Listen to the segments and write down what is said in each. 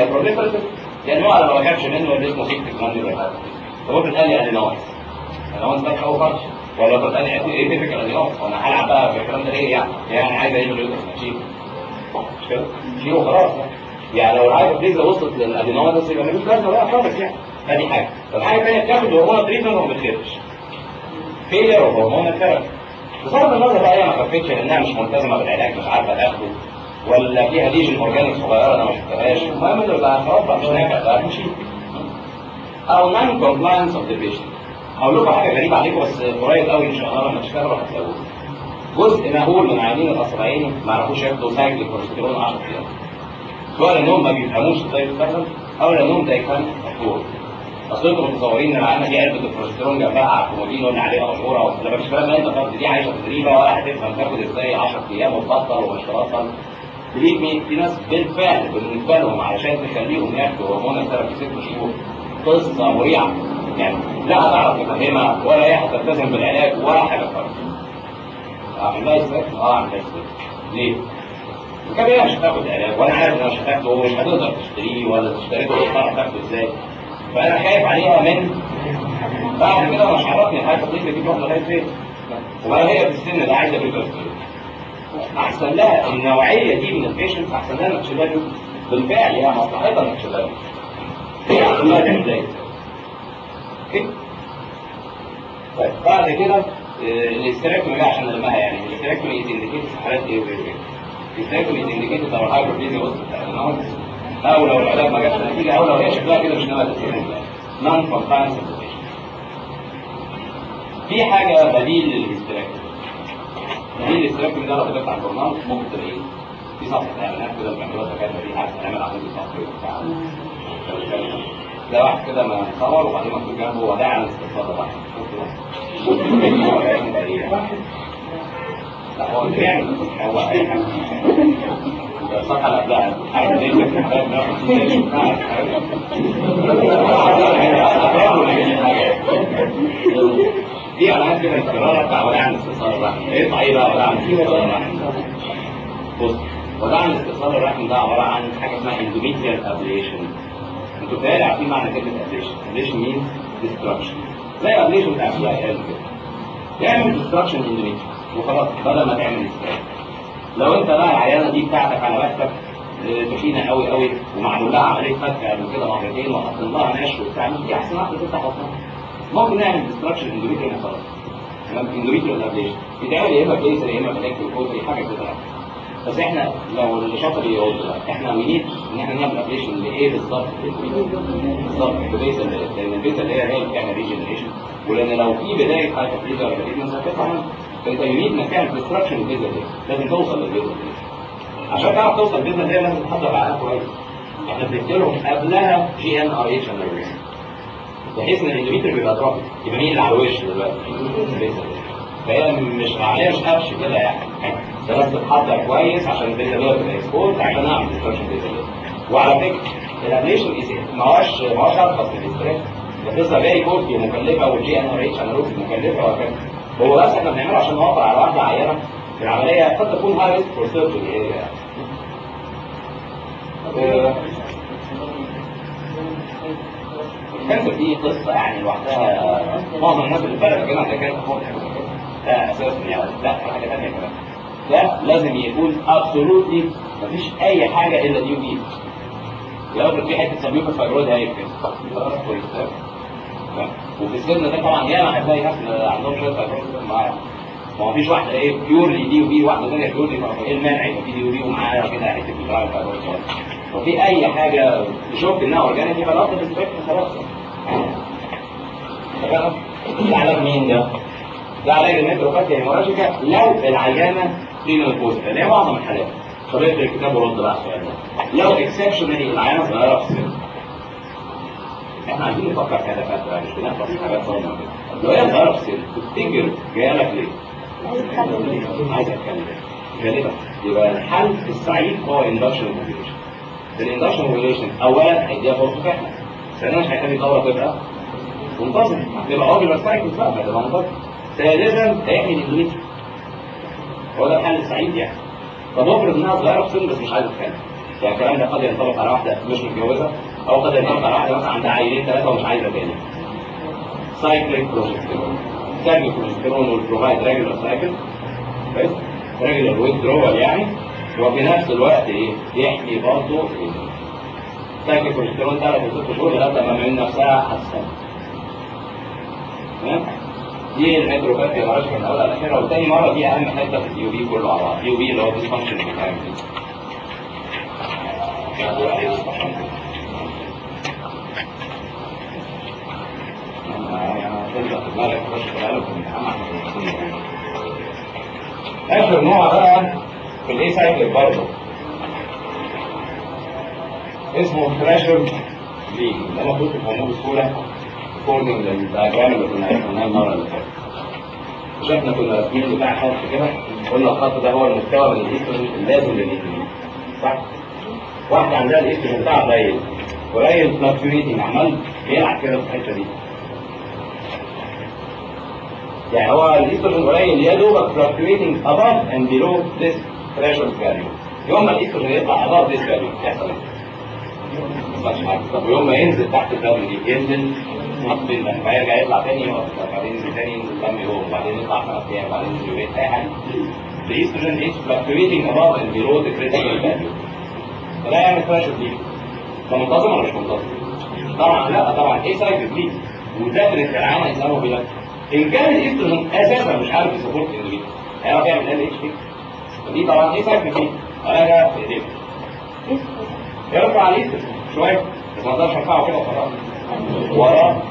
هي بروليفرتيف يعني هو لو ما كانش منه اللي اسمه سيكتيك جلاندولار هايبربليزيا طب افرض قال لي ادينوز ادينوز ده اوفر ولا افرض قال لي ايه تيبيكال ادينوز وانا هلعب بقى في الكلام ده ليه يعني يعني عايز ايه اللي اشيله مش كده شيله خلاص يعني لو الهايبربليزيا وصلت للادينوز يبقى ملوش لازمه بقى خالص يعني ادي حاجه طب حاجه ثانيه بتاخد هرمون تريتمنت وما بتخفش فيلير اوف هرمون ثيرابي بصرف النظر بقى هي ما خفتش لانها مش ملتزمه بالعلاج مش عارفه تاخده ولا فيها ليجن اورجانيك صغيره انا ما شفتهاش المهم انه يبقى خلاص بقى مش نافع بقى نمشي او نون كومبلاينس اوف ذا بيشنت هقول لكم حاجه غريبه عليكم بس قريب قوي ان شاء الله لما تشتغلوا هتلاقوه جزء مهول من عيانين الاصبعين ما يعرفوش ياخدوا سايكل كوليسترول 10 ايام سواء لانهم ما بيفهموش ازاي بيستخدم او لانهم ده يفهم مشهور اصل انتم متصورين ان العيانه دي علبه الكوليسترول جنبها على الكومودين ولا عليها مشهوره ولا مش كلام انت فاضي دي عايشه تدريبه ولا هتفهم تاخد ازاي 10 ايام وتبطل ومش تبطل بليف مي في ناس بالفعل بالنسبه لهم علشان تخليهم ياخدوا هرمون ثيرابي ست شهور قصه مريعه يعني لا هتعرف تفهمها ولا هي هتلتزم بالعلاج ولا حاجه خالص عندها ازاي؟ اه عندها ازاي ليه؟ كان هي مش هتاخد علاج وانا عارف انها مش هتاخده ومش هتقدر تشتريه ولا تشتريه ولا تعرف تاخده ازاي فانا خايف عليها من بعد كده مش عرفني الحاجه دي دي واحده لغايه فين وبقى هي في السن ده عايزه بريكوست احسن لها النوعيه دي من البيشنت احسن لها انك تشيلها بالفعل هي مصلحتها انك تشيلها هي احسن لها تعمل زي اوكي طيب بعد كده الاستراكمي بقى عشان نلمها يعني الاستراكمي انديكيت في حالات ايه وايه وايه الاستراكمي انديكيت لو الهايبربليزيا وصلت للانوماليز او لو العلاج ما جابش نتيجه او لو هي شكلها كده مش ناويه تستخدم نون كومبلاينس في حاجه بديل للاستراكمي بديل الاستراكمي ده لو كتبت على الجورنال ممكن تلاقيه في صفحه اعلانات كده بيعملوها دكاتره دي عارف نعمل عمود صفحي وبتاع ده واحد كده ما مصور وبعدين مكتوب جنبه وداع الاستفاضه واحد لا هو بيعمل هو اي حاجه الصفحه اللي قبلها عارف ليه في حاجات دي علامات كده القرار بتاع وداع الاستئصال الرحم ايه ايه بقى وداع الاستئصال الرحم بص وداع الاستئصال الرحم ده عباره عن حاجه اسمها اندوميتريال ابليشن انتوا بتهيألي عارفين معنى كلمه ابليشن ابليشن مين ديستراكشن زي ابليشن بتاع السي اي ال كده يعمل ديستراكشن اندوميتريال وخلاص بدل ما تعمل ديستراكشن لو انت بقى العيانه دي بتاعتك على مكتب تخينه قوي قوي ومعمول لها عمليه فتح قبل كده مرتين وحاطين لها نشر وبتاع دي احسن واحده تفتح بطنها ممكن نعمل ديستراكشن اندوميتريال وخلاص تمام اندوميتريال ابليشن يتعمل يا اما بليزر يا اما بلاك الكوزري حاجه كده بس احنا لو اللي شاطر يقول احنا وينيد ان احنا نعمل ابليشن لايه بالظبط بالظبط البيز لان البيز اللي هي هي اللي بتعمل ريجنريشن ولان لو في بدايه هايبربليزر ولا بريجنس هتطلع فانت يريد انك تعمل ديستراكشن للبيزا دي لازم توصل للبيزا دي عشان تعرف توصل للبيزا دي لازم تحضر عليها كويس احنا بنديلهم قبلها جي ان ار اتش اناليسيس بحيث ان الاندوميتر بيبقى ضرب يبقى مين اللي على الوش دلوقتي البيزا دي فهي مش عمليه مش قفش كده يعني ده بس تتحضر كويس عشان البيزا دي تبقى اكسبورت عشان اعمل ديستراكشن البيزا دي وعلى فكره الابليشن ما هوش ما هوش ارخص من الاستريك ده قصه فيري كوستي ومكلفه والجي ان ار اتش اناليسيس مكلفه وهكذا هو بس احنا بنعمله عشان نوفر على واحده عينه العمليه قد تكون هاي ريسك فور سيرجري الكانسر دي قصه يعني لوحدها معظم الناس اللي بلد كده ده كانت تاخد حاجه ده اساسا يعني لا في حاجه ثانيه كمان ده لازم يكون ابسولوتلي مفيش اي حاجه الا دي ودي لو في حته سميوكا فايبرويد هاي كده خلاص كويس وفي السن ده طبعا ياما هتلاقي ناس عندهم شويه فايبرويد معاها ما هو فيش واحده ايه بيورلي دي ودي واحده ثانيه بيورلي ايه المانع يبقى في دي ودي ومعاها كده حته بتراعي فايبرويد وفي اي حاجه تشوف انها اورجانيك يبقى الافضل بالسبيكتر خلاص تمام ده علاج مين ده؟ ده علاج النيتروباثيا هيموراجيكا لو العيانه رينال بوزيتيف اللي هي معظم الحالات طريقه الكتاب ورد بقى السؤال ده لو اكسبشنالي العيانه صغيره في السن احنا عايزين نفكر كدكاتره مش بنحفظ حاجات صغيره كده لو هي صغيره في السن تفتكر جايه لك ليه؟ عايز اتكلم غالبا يبقى الحل السعيد هو اندكشن اوبريشن الاندكشن اوبريشن اولا هيديها فرصه فعلا ثانيا مش هيخلي الدوره تبقى منتظمه هتبقى اوبيلر سايكل بقى هتبقى منتظمه ثالثا هيحمي الاندوميتريوم هو ده الحل السعيد يعني طب افرض انها صغيره في السن بس مش عايزه تتكلم يعني الكلام ده قد ينطبق على واحده مش متجوزه او قد ينطبق على واحده مثلا عندها عيلين ثلاثه ومش عايزه تاني سايكليك بروجستيرون سايكليك بروجستيرون والبروفايد ريجولار سايكل كويس ريجولار ويدرول يعني وفي نفس الوقت ايه يحمي برضه سايكل بروجستيرون ثلاث وست شهور لغايه لما من نفسها هتستنى تمام دي الميتروباثيا معلش من الاول الاخيره وتاني مره دي اهم حته في الدي بي كله على بعض دي بي اللي هو ديسفانكشن ميكانيزم اخر نوع بقى في الاي سايكل برضه اسمه بريشر ليك ده المفروض تفهموه بسهوله اكوردنج للدياجرام اللي كنا عرفناه المره اللي فاتت مش احنا كنا راسمين بتاع خط كده قلنا الخط ده هو المستوى من الايستروجين اللازم للايستروجين صح؟ واحده عندها الايستروجين بتاعها قليل قليل فلكتويتنج عمال بيلعب كده في الحته دي يعني هو الايستروجين قليل يا دوبك fluctuating above and below this threshold value يوم ما الايستروجين يطلع above this value يحصل ايه؟ مش حاجه طب ويوم ما ينزل تحت الدم دي ينزل نقص الدم فيرجع يطلع تاني يقف بعدين ينزل تاني ينزل الدم يقوم وبعدين يطلع خمس ايام وبعدين ينزل يومين اي حاجه الايستروجين is fluctuating above and below the critical value فده يعني threshold دي فمنتظم ولا مش منتظم؟ طبعا لا طبعا ايه سايكل دي وده من العام هيسموه بلا ان كان الايستروجين اساسا مش عارف يسبورت الاندوميتريوم هيعرف يعمل ال اتش دي دي طبعا ايه سايكل دي انا في ايديك يرفع الايستروجين شويه بس ما اقدرش ارفعه كده وخلاص وراه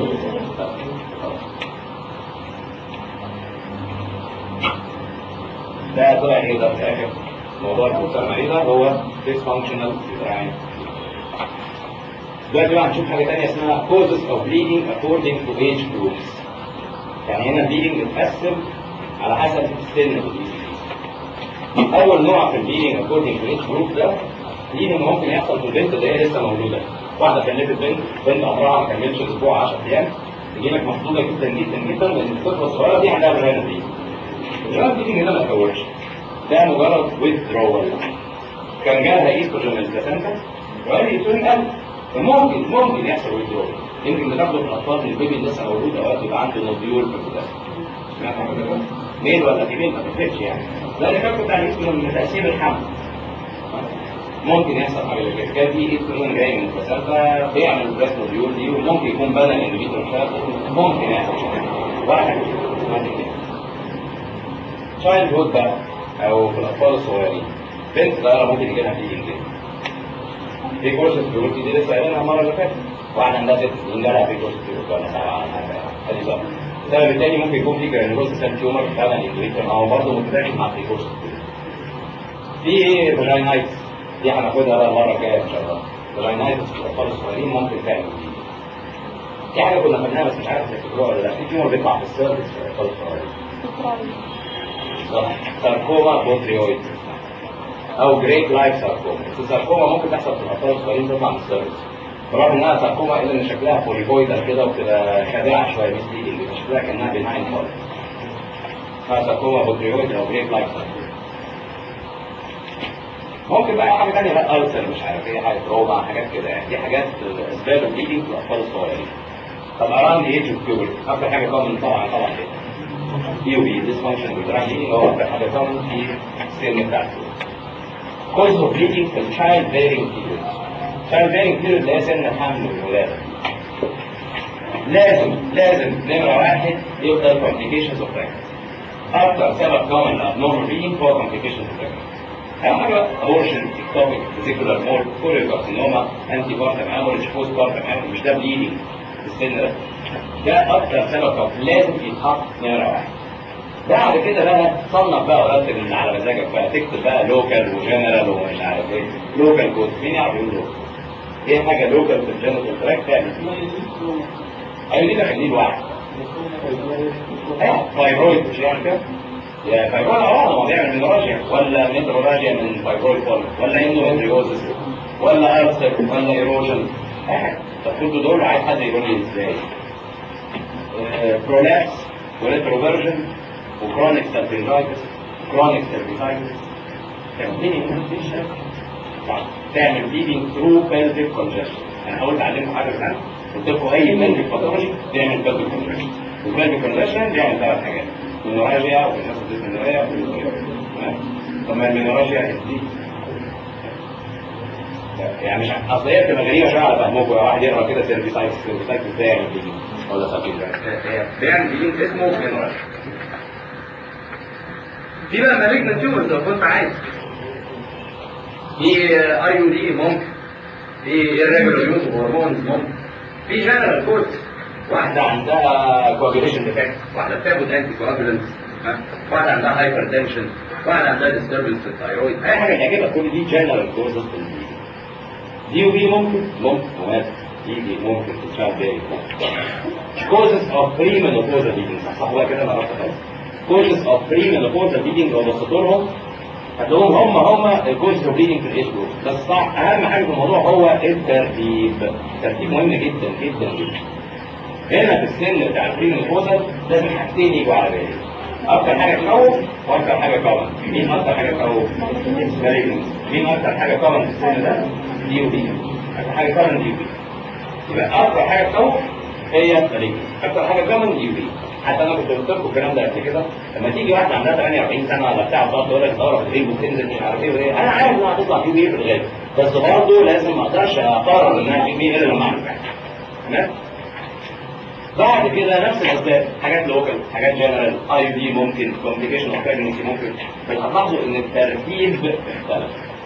ده طلع ايه ده في الاخر موضوع الكوسر مريضه هو dysfunctional uterine دلوقتي بقى هنشوف حاجه ثانيه اسمها causes of bleeding according to age groups يعني هنا bleeding بتتقسم على حسب السن اول نوع في البليدنج according to age group ده bleeding ممكن يحصل في البنت اللي هي لسه مولوده واحده خلفت بنت بنت عمرها ما كملش اسبوع 10 ايام تجي لك محدوده جدا جدا جدا لان الطفله الصغيره دي عندها برهانه دي الجرام بليدنج هنا ما تكورش ده مجرد withdrawal كان جالها ايستروجين من البلاسنتا وقال لي ايستروجين قل فممكن ممكن يحصل withdrawal يمكن بتاخده في الاطفال من البيبي اللي لسه مولود اوقات يبقى عنده نوديول في البلاسنتا سمعت حاجه كده؟ ميل ولا فيميل ما تفرقش يعني ده اللي بتاع الايستروجين من تاثير الحمل ممكن يحصل حاجه زي كده كان في ايستروجين جاي من البلاسنتا بيعمل البلاس نوديول دي وممكن يكون بدل اندوميتريوم ممكن يحصل ولا حاجه ممكن تشايلد هود بقى او في الاطفال الصغيرين بنت صغيره ممكن يجي لها بليدنج كده في كورس بيقول دي لسه قايلينها المره اللي فاتت واحده عندها ست سنين جالها في كورس ولا سبعه ولا حاجه ادي صح السبب الثاني ممكن يكون في جرانيولوس سيل تيومر فعلا اندوميتريوم او برضه متداخل مع في كورس في فاجينايتس دي هناخدها بقى المره الجايه ان شاء الله فاجينايتس في الاطفال الصغيرين ممكن تعمل في حاجه كنا خدناها بس مش عارف تفتكروها ولا لا في تيومر بيطلع في السيرفكس في الاطفال الصغيرين ساركوما بوتريويد او جريت لايف ساركوما الساركوما ممكن تحصل في الاطفال الصغيرين تطلع من السيرفكس برغم انها ساركوما الا ان شكلها بوليبويدال كده وبتبقى خادعه شويه مش ليدنج بيبقى شكلها كانها بناين خالص اسمها ساركوما بوتريويد او جريت لايف ساركوما ممكن بقى حاجه ثانيه بقى ألسر مش عارف ايه حاجه تروما حاجات كده يعني دي حاجات اسباب البليدنج في الاطفال الصغيرين طب اراوند ايج اوف بيورتي اكتر حاجه كومن طبعا طبعا كده دي وبي ديسفانكشن بالتراجي هو اكتر حاجه كومن في السن بتاعته كوز اوف بليدنج في الشايلد بيرنج بيريود الشايلد بيرنج بيريود اللي هي سن الحمل والولاده لازم لازم نمره واحد يفضل كومبليكيشنز اوف اكتر سبب كومن لابنورمال بليدنج هو كومبليكيشنز اوف أهم حاجة abortion, ectopic, vesicular mole, كوريوكارسينوما, انتي بارتم هاموريج, بوست بارتم هاموريج مش ده بليدنج في السن ده. ده أكتر سبب طب لازم يتحط نمرة واحد. بعد كده بقى صنف بقى ورتب اللي على مزاجك بقى تكتب بقى لوكال وجنرال ومش عارف ايه لوكال كود مين يعرف يقول لوكال؟ ايه حاجة لوكال في الجنرال تراك تعمل ايوه دي خليه لوحده. فايبرويد مش يعني كده؟ يا فايبرويد على بعضه بيعمل مينوراجيا ولا ميتروراجيا من فايبرويد فول ولا اندوميتريوزس ولا ألسر ولا ايروجن طب كنتوا دول عايز حد يقول لي ازاي برولابس وريتروفيرجن وكرونيك سيرفيسايتس كرونيك سيرفيسايتس صح تعمل بليدنج ثرو pelvic congestion انا قلت اعلمكم حاجه ثانيه قلت لكم اي pelvic pathology بيعمل pelvic congestion والبلفيك congestion بيعمل ثلاث حاجات المنوراجيا والناس الديسمنوريا تمام طب ما المنوراجيا دي يعني مش اصل هي بتبقى غريبه شويه على فهمكم واحد يقرا كده سيرفيسايتس سيرفيسايتس ازاي يعمل بليدنج ولا سابين بيعمل بليدنج اسمه منوراجيا في بقى مالجنت تيومرز لو كنت عايز في اي يو دي ممكن في irregular يوز هرمونز ممكن في جنرال كورس واحدة عندها coagulation defect واحدة بتاخد انتي coagulants واحدة عندها هايبر تنشن واحدة عندها disturbance في الثايرويد اي حاجة تعجبك كل دي جنرال كورسز دي وبي ممكن ممكن ومات دي دي ممكن تتشال بيه كوزز اوف بري مينوبوزال بيجنج صح بقى كده انا عرفت خلاص كوزز اوف بري مينوبوزال بيجنج لو بصيت لهم هتلاقوهم هم هم الكوزز اوف بيجنج في الايج جروب بس صح اهم حاجه في الموضوع هو الترتيب الترتيب مهم جدا جدا جدا هنا في السن بتاع البري مينوبوزال لازم حاجتين يجوا على بالي اكتر حاجه تخوف واكتر حاجه كومن مين اكتر حاجه تخوف مين اكتر حاجه كومن في السن ده دي ودي اكتر حاجه كومن دي ودي يبقى اكتر حاجه تخوف هي مالجنس اكتر حاجه كومن دي ودي حتى انا كنت قلت لكم الكلام ده قبل كده لما تيجي واحده عندها 48 سنه ولا بتاع تقعد تقول لك دوره في الغيب وتنزل مش عارف ايه وايه انا عارف انها هتطلع في بي في الغالب بس برضه لازم ما اقدرش اقرر انها في بي الا لما اعمل تمام بعد كده نفس الاسباب حاجات لوكال حاجات جنرال اي دي ممكن كومبليكيشن اوف بريجنسي ممكن بس هتلاحظوا ان الترتيب اختلف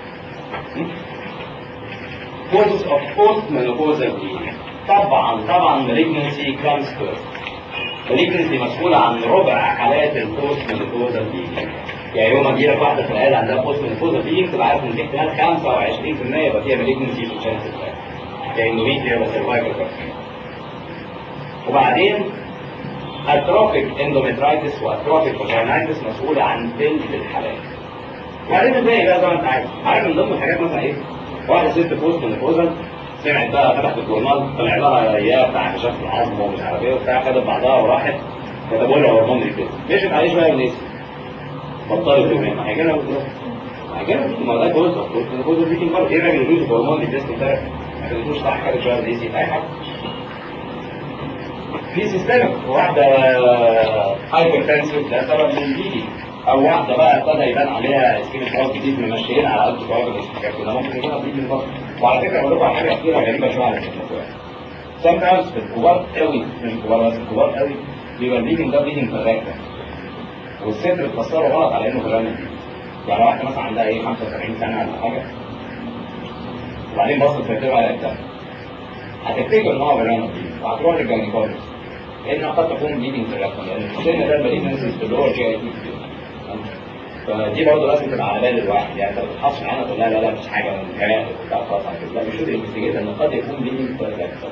causes of post menopausal bleeding طبعا طبعا malignancy comes first malignancy مسؤولة عن ربع حالات البوست menopausal bleeding يعني يوم ما تجي لك واحدة في العيادة عندها post menopausal bleeding تبقى عارف ان في احتمال 25% يبقى فيها malignancy في الشانس بتاعتها يعني اندوميتريا ولا سيرفايكال وبعدين اتروفيك اندوميترايتس واتروفيك فاجينايتس مسؤولة عن ثلث الحالات وبعدين ازاي بقى زي ما انت عارف عارف من ضمن الحاجات مثلا ايه واحدة ست بوست مينوبوزال سمعت بقى فتحت الجورنال طلع لها اياه بتاع اكتشاف العظم ومش عارف ايه وبتاع خدت بعضها وراحت كتبوا لها هرمون ريبليس مشيت عليه شويه ونسي بطلت يومين ما هيجي لها ما هيجي لها ما ده جوز بوست مينوبوزال دي برضه ايه راجل يجوز هرمون ريبليس ثيرابي ما كانتوش صح خدت شويه ونسي اي حاجه في سيستمك واحدة هايبر تنسيف ده سبب من البيدي او واحدة بقى ابتدى يبان عليها سكيمة خلاص جديد ممشيين على قد كوابل كده ممكن يجيبها بيدي من بره وعلى فكرة بقول لكم على حاجة كتيرة غريبة شوية على السيستم sometimes في الكبار قوي مش الكبار بس الكبار قوي بيبقى البيدنج ده بيدنج في الراكبة والصدر اتفسره غلط على انه فيرانال يعني واحدة مثلا عندها ايه 75 سنة ولا حاجة وبعدين بصت ترتيبها على الدم هتفتكر ان هو فيرانال وهتروح للجاينيكولوجيست لانها قد تكون بليدنج في الرقم لان السن ده المالجنسيز في اللور جي اي تي فدي برضه لازم تبقى على بال الواحد يعني انت ما بتحطش معانا تقول لا لا لا مش حاجه من كلام وبتاع خلاص على كده لا بيشوف الانفستيجيت ان قد يكون بليدنج في الرقم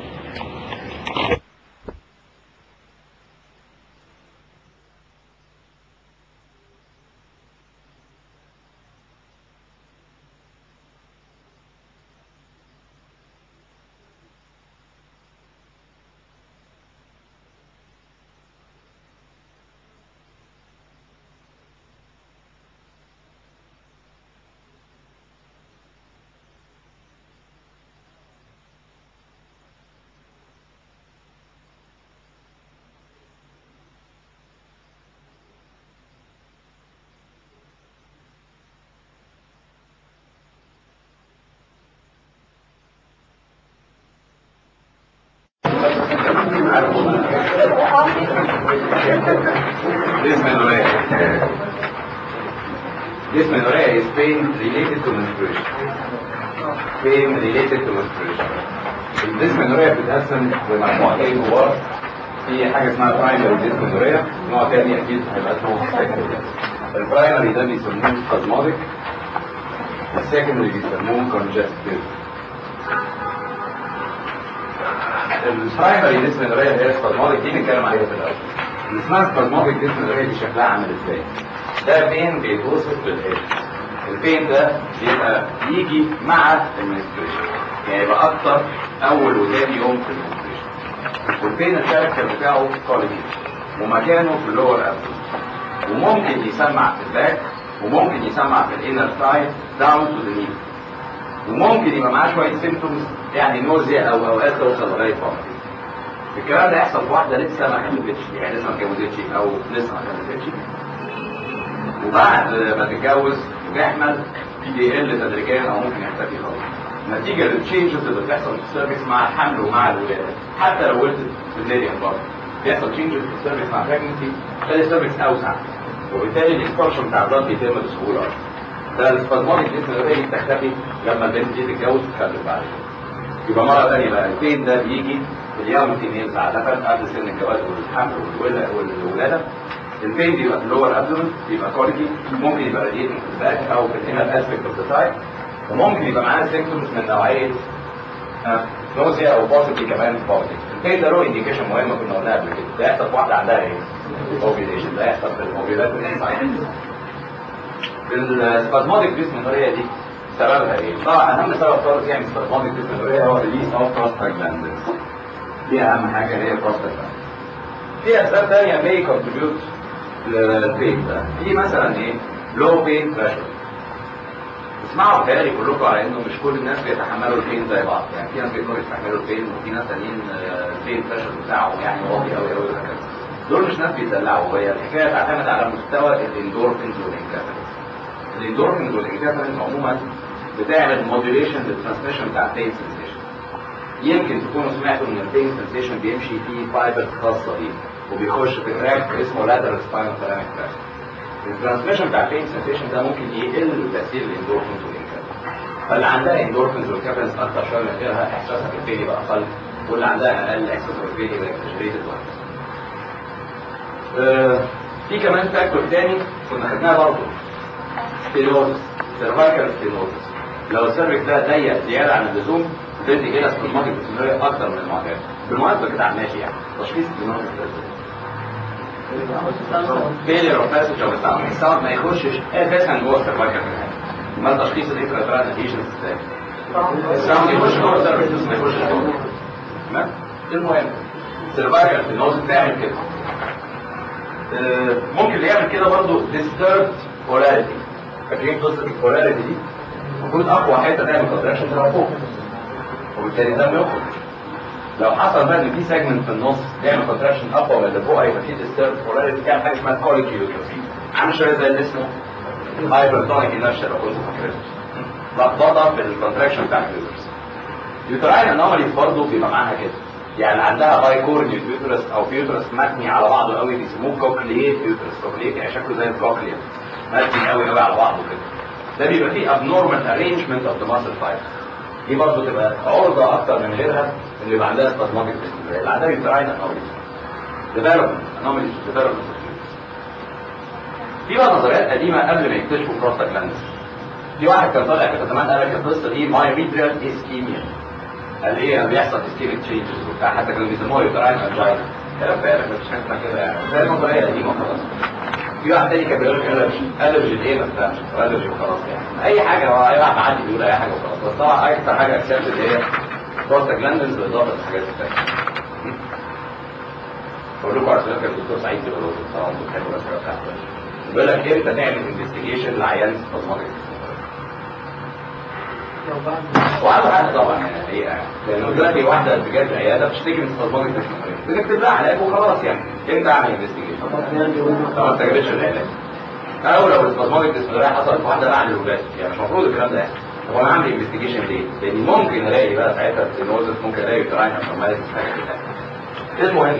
Dysmenorrhea. Dysmenorrhea is pain related to menstruation. Pain related to menstruation. الديسمنوريا بتتقسم لمجموعتين كبار في حاجه اسمها برايمري ديسمنوريا نوع تاني اكيد هيبقى اسمه سكندري البرايمري ده بيسموه سبازماتيك السكندري بيسموه كونجستيف البرايمري ديسمنوريا اللي هي السبازماتيك دي بنتكلم عليها في الاول اللي اسمها سبازماتيك ديسمنوريا دي شكلها عامل ازاي ده بين بيتوصف بالهيد البين ده بيبقى يجي مع المنستريشن يعني يبقى اكتر اول وثاني يوم في المنستريشن والبين الكاركتر بتاعه كواليتي ومكانه في اللور ابدو وممكن يسمع في الباك وممكن يسمع في الانر سايد داون تو ذا ني وممكن يبقى معاه شويه سيمتومز يعني نوزيا او اوقات توصل لغايه فوميتنج الكلام ده يحصل في واحده لسه ما خلفتش يعني لسه ما اتجوزتش او لسه ما خلفتش وبعد ما تتجوز وتحمل بيقل تدريجيا او ممكن يختفي خالص نتيجه للتشينجز اللي بتحصل في السيرفكس مع الحمل ومع الولاده حتى لو ولدت بالليليان برضه بيحصل تشينجز في السيرفكس مع بريجنسي تخلي السيرفكس اوسع وبالتالي الاكسبرشن بتاع البلد بيتم بسهوله اكتر ده السبازماتيك ديسنريه بتختفي لما البنت دي تتجوز وتخلف بعد كده يبقى مرة ثانية بقى البين ده بيجي في اليوم التنين عادة قبل سن الجواز والحمل والولادة والولادة البين بيبقى في اللور ابدومن بيبقى كواليتي ممكن يبقى راديتنج في الباك او في الانر اسبكت اوف ذا سايد وممكن يبقى معاه سيمبتومز من نوعية نوزيا او بوسيبلي كمان فوميتنج البين ده له انديكيشن مهمة كنا قلناها قبل كده ده يحصل في واحدة عندها ايه؟ اوفيليشن ده يحصل في الاوفيلات السبازماتيك ديسمنوريا دي سببها ايه؟ طبعا اهم سبب خالص يعني سبازماتيك ديسمنوريا هو ريليس اوف بروستاجلاندز دي اهم حاجه هي البروستاجلاندز في اسباب ثانيه may contribute للبين ده في مثلا ايه؟ لو بين بريشر اسمعوا بتهيألي كلكم على انه مش كل الناس بيتحملوا البين زي بعض يعني في ناس بيقدروا يستحملوا البين وفي ناس تانيين البين بريشر بتاعهم يعني واطي قوي قوي وهكذا دول مش ناس بيدلعوا هي الحكايه تعتمد على مستوى الاندورفينز والانكافينز الاندورفينز والانكافينز عموما بتعمل موديوليشن للترانسميشن بتاع البين سنسيشن يمكن تكونوا سمعتوا ان البين سنسيشن بيمشي في فايبر خاصه بيه وبيخش في تراك اسمه لاترال سباينال ثلاميك تراك الترانسميشن بتاع البين سنسيشن ده ممكن يقل بتاثير الاندورفينز والانكافينز فاللي عندها اندورفينز والكافينز اكتر شويه من غيرها احساسها بالبين يبقى اقل واللي عندها اقل احساس بالبين يبقى اكتشريتد وهكذا آه في كمان فاكتور تاني كنا خدناها برضه ستينوزس سيرفايكال ستينوزس لو السيرفكس ده ضيق زياده عن اللزوم بتدي كده سبلماتيك ستينوريا اكتر من المعتاد بالمناسبه كده على الماشي يعني تشخيص ستينوزس فيلير اوف باسج اوف الساوند الساوند ما يخشش اساسا جوه السيرفايكال امال تشخيص الانتراترال اديشنز ازاي؟ الساوند يخش جوه السيرفكس ما يخشش جوه تمام المهم السيرفايكال ستينوزس بتعمل كده ممكن اللي يعمل كده برضه disturbed polarity فاكرين قصه البولاريتي دي المفروض اقوى حته تعمل كونتراكشن تبقى فوق وبالتالي الدم يخرج لو حصل بقى ان في سيجمنت في النص يعمل كونتراكشن اقوى من اللي فوق هيبقى في disturbed polarity تعمل حاجه اسمها colic uterus عامل شويه زي اللي اسمه hypertonic inertia لو كنتوا فاكرين لخبطه في الكونتراكشن بتاع اليوترس يوتراين انوماليز برضه بيبقى معاها كده يعني عندها باي كورنيوس يوترس او يوترس متني على بعضه قوي بيسموه كوكليت يوترس كوكليت يعني شكله زي الكوكليا متني قوي قوي على بعضه كده ده بيبقى فيه abnormal arrangement of the muscle fibers دي برضه تبقى عرضة أكتر من غيرها اللي يبقى عندها spasmodic dystonia اللي عندها يوتراين anomalies development anomalies development في بقى نظريات قديمة قبل ما يكتشفوا بروستاجلاندز في واحد كان طالع كده زمان قال لك القصة دي مايوميتريال اسكيميا قال ايه قال بيحصل اسكيميك تشينجز وبتاع حتى كانوا بيسموها يوتراين انجاينا كلام فارغ مفيش حاجه اسمها كده يعني زي نظريه قديمه خلاص في واحد تاني كان بيقول لك الرجي الرجي الايه ما بتاعش الرجي وخلاص يعني اي حاجه هو اي واحد معدي بيقول اي حاجه وخلاص بس طبعا اكتر حاجه اكسبتد هي بروستاجلاندز بالاضافه للحاجات الثانيه بقول لكم على سؤال كان الدكتور سعيد بيقول لكم طبعا انتوا بتحبوا الاسئله بتاعته بيقول لك امتى تعمل انفستيجيشن لعيان سبازماتيك وعنده حق طبعا يعني هي لانه دلوقتي واحده بجد عياده بتشتكي من سبازماتيك ديسمنوريا بنكتب لها علاج وخلاص يعني امتى اعمل انفستيجيشن لو ما استجابتش العلاج او لو السبازماتيك ديسمنوريا حصلت في واحده بعد الولاده يعني مش المفروض الكلام ده يعني طب انا اعمل انفستيجيشن ليه؟ لان ممكن الاقي بقى ساعتها ستينوزس ممكن الاقي يوتراين ابنورماليتيز حاجه كده المهم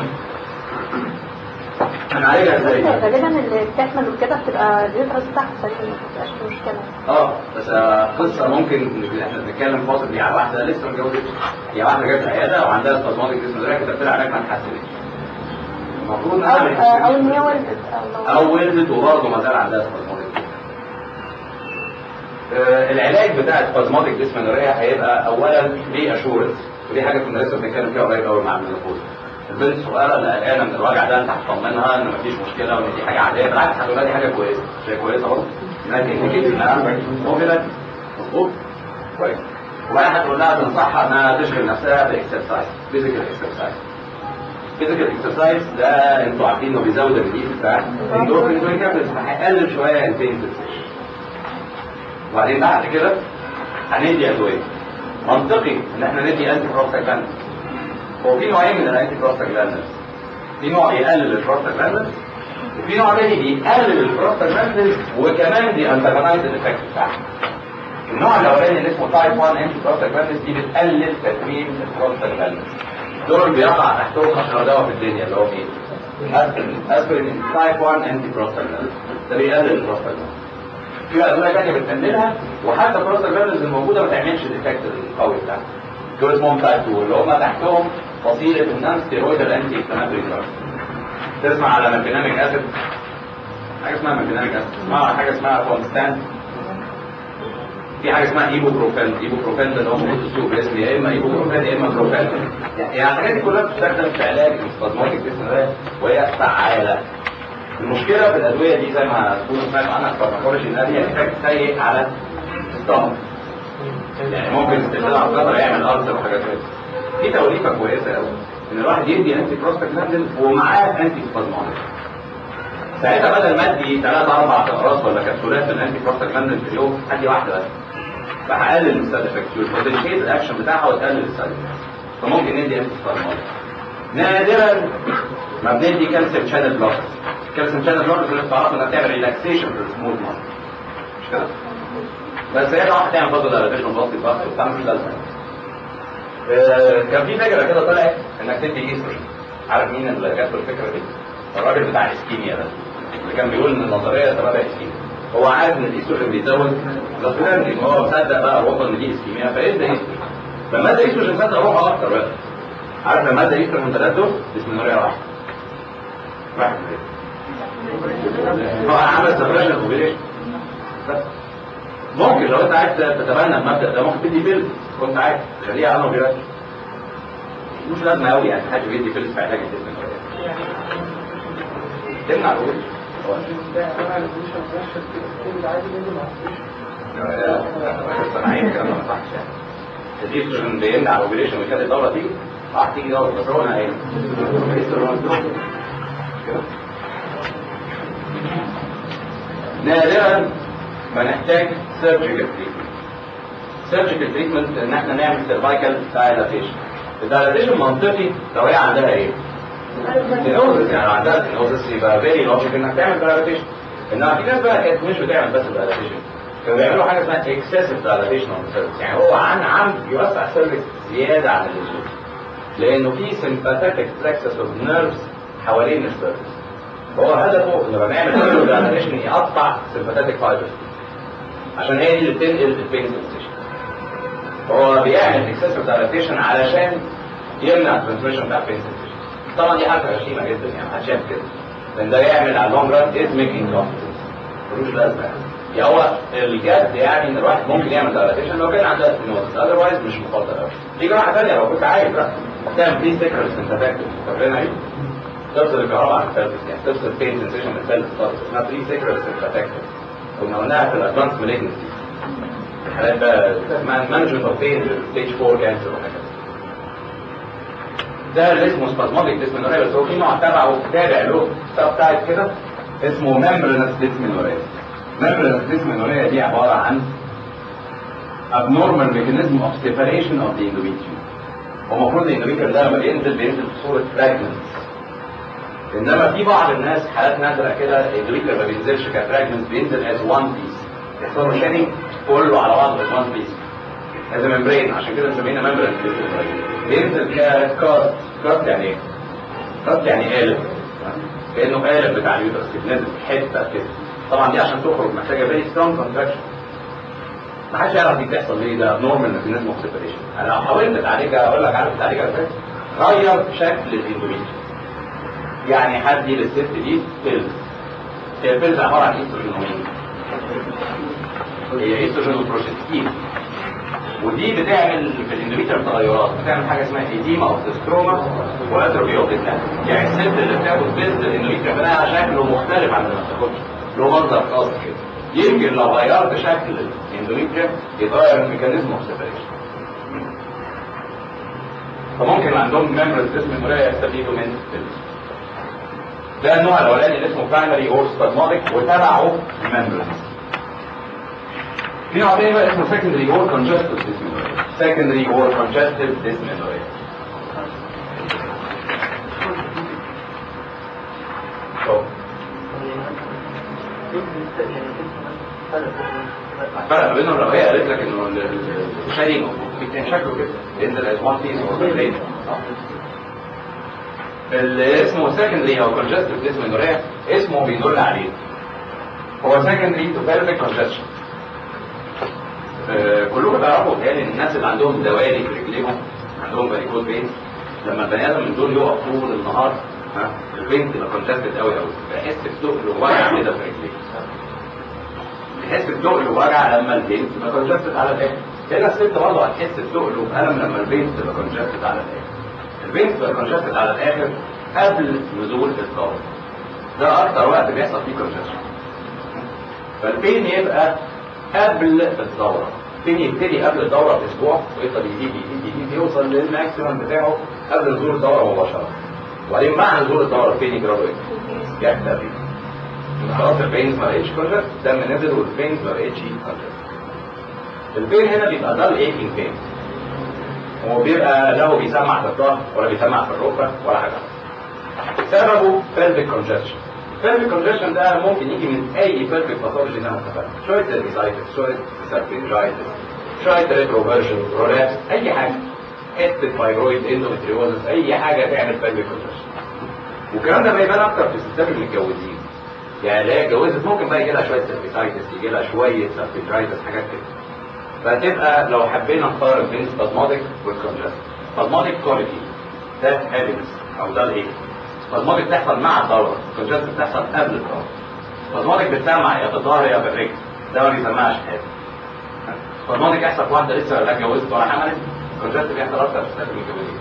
هنعالجها ازاي؟ غالبا اللي بتحمل وكده بتبقى اليوترس تحت سليم ما بتبقاش في مشكله اه بس آه، قصه ممكن احنا بنتكلم فاصل دي على واحده لسه ما اتجوزتش هي واحده جت العياده وعندها سبازماتيك ديسمنوريا كتبت لها علاج ما اتحسنتش المفروض او نعمل او ان investigation. هي ولدت او لو او ولدت وبرضه ما زال عندها سبازماتيك آه، العلاج بتاع السبازماتيك ديسمنوريا هيبقى اولا ري اشورنس ودي حاجه كنا لسه بنتكلم فيها قريب قوي مع المنopause البنت الصغيره اللي قلقانه من الوجع ده انت هتطمنها ان مفيش مشكله وان دي حاجه عاديه بالعكس هتقول لها دي حاجه كويسه شيء كويسه برضه انها تنديكيت انها موفيلات مظبوط كويس وبعدين هتقول لها تنصحها انها تشغل نفسها باكسرسايز فيزيكال اكسرسايز فيزيكال اكسرسايز ده انتوا عارفين انه بيزود الريليف بتاع الاندورفين فهيقلل شويه البين سنسيشن وبعدين بعد كده هندي ادويه منطقي ان احنا ندي انتي بروستاجلاندين هو في نوعين من الانتي بروستاجلاندين في نوع يقلل البروستاجلاندين وفي نوع تاني بيقلل البروستاجلاندين وكمان بيأنتاجونايز الافكت بتاعها النوع الاولاني اللي اسمه تايب 1 انتي بروستاجلاندين دي بتقلل تكوين البروستاجلاندين دول بيقع تحتهم اشهر دواء في الدنيا اللي هو مين؟ اسبرين اسبرين تايب 1 انتي بروستاجلاندين ده بيقلل البروستاجلاندين في ادويه ثانيه بتقللها وحتى البروستاجلاندينز الموجوده ما تعملش الايفكت القوي بتاعها دول اسمهم تايب 2 اللي هم تحتهم فصيله النان ستيرويدال انتي انفلاماتوري دراجز تسمع على ماكيناميك اسيد حاجه اسمها ماكيناميك اسيد اسمها حاجه اسمها كونستانت في حاجه اسمها ايبوبروفين ايبوبروفين ده اللي هو موجود في السوق باسم يا اما ايبوبروفين يا اما بروفين يعني الحاجات دي كلها بتستخدم في علاج السبازماتيك ديسنرال وهي فعاله المشكله في الادويه دي زي ما تكونوا سمعتوا عنها في الفارماكولوجي انها ليها افكت سيء على الستامك يعني ممكن استخدامها على الفتره يعمل ارثر وحاجات كده في توليفه كويسه قوي ان الواحد يدي انتي بروستاجلاندين ومعاه انتي سبازماتيك ساعتها بدل ما ادي ثلاث اربع اقراص ولا كبسولات من انتي بروستاجلاندين في اليوم ادي واحده بس فهقلل السايد افكت والبوتنشيت الاكشن بتاعها وتقلل السايد فممكن ندي انتي سبازماتيك نادرا ما بندي كالسيوم شانل بلوكرز الكالسيوم شانل بلوكرز اللي بتعرفوا انها بتعمل ريلاكسيشن في السموث ماسل مش كده؟ بس هي طبعا هتعمل برضه دايلاتيشن بلوك الضغط وبتاع مش لازمه آه، كان في فكره كده طلعت انك تدي ايستروجين عارف مين اللي جات له الفكره دي؟ الراجل بتاع الاسكيميا ده اللي كان بيقول ان النظريه سببها اسكيميا هو عارف ان الايستروجين بيزود الاسبرين هو مصدق بقى روحه ان دي اسكيميا فادى ايستروجين لما ادى ايستروجين صدق روحه اكتر بقى عارف لما ادى ايستروجين ثلاث دوز بسمنوريه واحده واحد هو عمل سبريشن اوبريشن بس ممكن لو انت عايز تتبنى المبدا ده ممكن تدي بيلز كنت عايز خليها عنه بيرات مش لازمه قوي يعني حد بيدي بيلز في علاج الجسم تمنع الوجه صناعية كده ما صحش يعني الايستروجين بيمنع الاوبريشن ويخلي الدوره تيجي راح تيجي دوره بس هو انا قايل نادرا ما نحتاج سيرجيكال تريتمنت سيرجيكال تريتمنت ان احنا نعمل سيرفايكال دايلاتيشن الدايلاتيشن منطقي لو هي عندها ايه؟ تنوزس يعني عندها تنوزس يبقى فيري لوجيك انك تعمل دايلاتيشن انما في ناس بقى كانت مش بتعمل بس دايلاتيشن كانوا بيعملوا حاجه اسمها اكسسيف دايلاتيشن اوف السيرفكس يعني هو عن عمد يوسع السيرفكس زياده عن اللزوم لانه في سمباثيك plexus اوف نيرفز حوالين السيرفكس هو هدفه لما بنعمل دايلاتيشن يقطع سمباثيك فايبرز عشان هي دي اللي بتنقل البين سنسيشن هو بيعمل اكسسيف دايلاتيشن علشان يمنع الترانسميشن بتاع البين سنسيشن طبعا دي حاجه غشيمه جدا يعني محدش شايف كده لان ده يعمل على اللونج ران ازمك انكومبتنس ملوش لازمه يعني يا هو الجد يعني ان الواحد ممكن يعمل دايلاتيشن لو كان عنده ستينوزس اذروايز مش مفضل قوي دي جراحه ثانيه لو كنت عايز بقى تعمل بري سيكرال سنتاكتومي فاكرينها ايه؟ تفصل الكهرباء عن الفلس يعني تفصل بين سنسيشن من الفلس خالص اسمها بري سيكرال سنتاكتومي كنا قلناها في الادفانس مالجنسي الحالات بقى اسمها مانجمنت اوف بين ستيج 4 كانسر وهكذا ده اللي اسمه سبازماتيك ديسمنوريا بس هو في نوع تبعه تابع له سب تايب كده اسمه ممبرنس ديسمنوريا ممبرنس ديسمنوريا دي عباره عن abnormal mechanism of separation of the endometrium هو المفروض الاندوميتريوم ده لما بينزل بينزل في صوره فراجمنتس انما في بعض الناس حالات نادره كده الاندوميتريوم ما بينزلش كفراجمنت بينزل از وان بيس يحصل له شيننج كله على بعضه از وان بيس از ممبرين عشان كده مسمينها ممبرين بينزل كاست كاست يعني ايه؟ كاست يعني قالب كانه قالب بتاع اليوترس كده نازل حته كده طبعا دي عشان تخرج محتاجه فيري سترونج كونتراكشن ما حدش يعرف دي بتحصل ليه ده نورمال ميكانيزم اوف سيبريشن انا لو حاولت تعالجها اقول لك عارف تعالجها ازاي غير شكل الاندوميتريوم يعني هدي للست دي بيلز هي البيلز عباره عن ايستروجين ومين هي ايستروجين وبروجستين ودي بتعمل في الاندوميتريوم تغيرات بتعمل حاجه اسمها ايديما اوف ستروما واتروفي اوف يعني الست اللي بتاخد بيلز الاندوميتريوم بتاعها شكله مختلف عن اللي ما بتاخدش له منظر خاص كده يمكن لو غيرت شكل الاندوميتريوم يتغير الميكانيزم اوف سيبريشن فممكن عندهم ميموريز اسم مرايه يستفيدوا من الفيلز ده النوع الاولاني اللي اسمه برايمري اور سبازماتيك وتبعه ميموريز في نوع تاني بقى اسمه secondary or congestive dysmenorrhea secondary or congestive dysmenorrhea شوف فرق بينهم لو هي قالت لك انه ال- ال- الشيء كان شكله كده ينزل از وان بيس اور بليد اللي اسمه secondary او congestive dysmenorrhea اسمه بيدل عليه هو secondary to pelvic congestion آه، كلكم تعرفوا بتهيألي ان الناس اللي عندهم دوالي في رجليهم عندهم فاريكوز بين لما البني ادم من دول يقف طول النهار ها البين تبقى كونجستد قوي قوي بحس بتقل ووجع كده في رجليه تحس بتقل ووجع لما البين تبقى كونجستد على الاخر هنا الست برضه هتحس بتقل وألم لما البين تبقى كونجستد على الاخر البين تبقى كونجستد على الاخر قبل نزول الدورة ده اكتر وقت بيحصل فيه كونجستد فالبين يبقى قبل الدورة فين يبتدي قبل الدورة بأسبوع ويفضل يزيد يزيد يزيد يوصل للماكسيمم بتاعه قبل نزول الدورة مباشرة وبعدين مع نزول الدورة فين يجرى له ايه؟ يحتى فيه خلاص البينز ما بقتش كونجست الدم نزل والبينز ما بقتش كونجست البين هنا بيبقى ده الايكينج بين هو بيبقى لا هو بيسمع في الظهر ولا بيسمع في الركبة ولا حاجة سببه pelvic congestion pelvic congestion ده ممكن يجي من اي pelvic pathology زي ما اتفقنا شويه cervicitis شويه sarcoiditis شويه retroversion prolapse اي حاجه حته فايبرويد اندومتريوزس اي حاجه تعمل pelvic congestion والكلام ده بيبان اكتر في الستات المتجوزين يعني اللي هي اتجوزت ممكن بقى يجي لها شويه cervicitis يجي لها شويه sarcoiditis حاجات كده فتبقى لو حبينا نقارن بين spasmodic والcongestion spasmodic كواليتي ده heaviness او ده الايه spasmodic بتحصل مع الدورة congestion بتحصل قبل الدورة spasmodic بتسمع يا في الظهر يا في الرجل ده ما بيسمعش حاجة spasmodic يحصل في واحدة لسه لا اتجوزت ولا حملت congestion بيحصل اكتر في الستات المتجوزين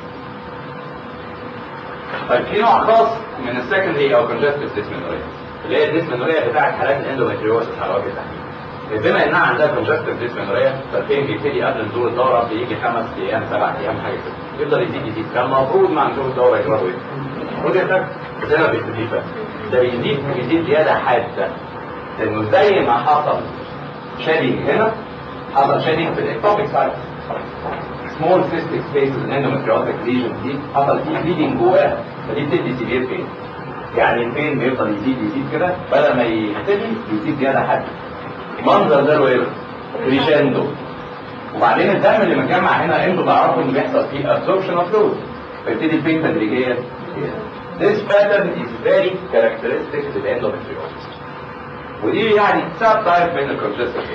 طيب في نوع خاص من السكندري او congestive dysmenorrhea اللي هي الديسمنوريا بتاعت حالات الاندومتريوزس على وجه التحديد بما انها عندها congestive dysmenorrhea فالبين بيبتدي قبل نزول الدوره بيجي خمس ايام سبع ايام حاجه كده يفضل يزيد يزيد كان المفروض مع نزول الدوره يجرى له ايه؟ المفروض يحتاج بس هنا بيبتدي بقى ده بيزيد بيزيد زياده حاده لانه زي ما حصل شادنج هنا حصل شادنج في الاكتوبيك سايت سمول سيستيك سبيس الاندومتريوتيك ليجن دي حصل فيه بليدنج جواها فدي بتدي سيفير بين يعني البين بيفضل يزيد يزيد كده بدل ما يختفي يزيد زياده حاده منظر ده له ايه؟ كريشندو وبعدين الدم اللي متجمع هنا انتوا تعرفوا ان بيحصل فيه absorption of fluid فيبتدي البين تدريجيا This pattern is very characteristic to the endometriosis ودي يعني سب تايب من الكونجستيف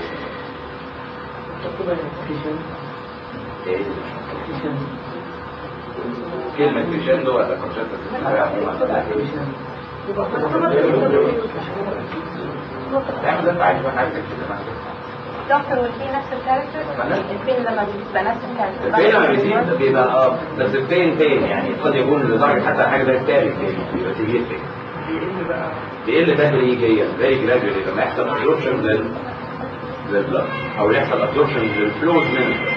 كلمة كريشندو ولا كونجستيف تعمل ده انت عايز بقى عايزك كده دكتور والفين نفس الكاركتر الفين لما بيبقى نفس الكاركتر البين لما بيزيد بيبقى اه بس البين بين يعني قد يكون لدرجه حتى حاجه زي التالي بيبقى سيفير بين بيقل تدريجيا زي جراديولي لما يحصل ابزوربشن لل للبلد او يحصل ابزوربشن للفلوز من البلد